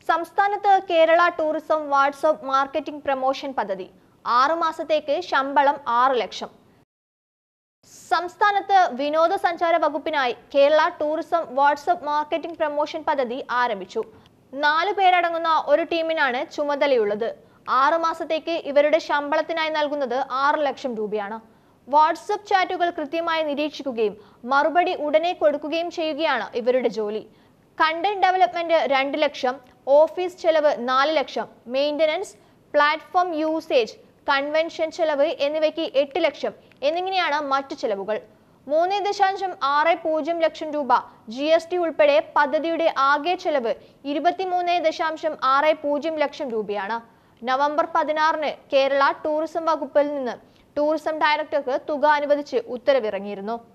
സംസ്ഥാനത്ത് Kerala tourism WhatsApp marketing promotion പദ്ധതി ആറു മാസത്തേക്ക് ശമ്പളം ആറ് ലക്ഷം സംസ്ഥാനത്ത് വിനോദസഞ്ചാര വകുപ്പിനായി Kerala tourism WhatsApp marketing promotion പദ്ധതി ആരംഭിച്ചു നാലു പേരടങ്ങുന്ന ഒരു ടീമിനാണ് ചുമതലയുള്ളത് ആറു മാസത്തേക്ക് ഇവരുടെ ശമ്പളത്തിനായി നൽകുന്നത് ആറ് ലക്ഷം രൂപയാണ് വാട്സപ്പ് ചാറ്റുകൾ കൃത്യമായി നിരീക്ഷിക്കുകയും മറുപടി ഉടനെ കൊടുക്കുകയും ചെയ്യുകയാണ് ഇവരുടെ ജോലി കണ്ടന്റ് ഡെവലപ്മെന്റ് രണ്ട് ലക്ഷം ഓഫീസ് ചെലവ് നാല് lakh maintenance platform usage convention ചെലവ് എന്നിവയ്ക്ക് എട്ട് ലക്ഷം എന്നിങ്ങനെയാണ് മറ്റു ചെലവുകൾ മൂന്ന് ദശാംശം ആറ് പൂജ്യം ലക്ഷം രൂപ ജി എസ് ടി ഉൾപ്പെടെ പദ്ധതിയുടെ ആകെ ചെലവ് ഇരുപത്തിമൂന്ന് ദശാംശം ആറ് പൂജ്യം ലക്ഷം രൂപയാണ് നവംബർ പതിനാറിന് കേരള ടൂറിസം വകുപ്പിൽ നിന്ന് ടൂറിസം ഡയറക്ടർക്ക് തുക അനുവദിച്ച് ഉത്തരവിറങ്ങിയിരുന്നു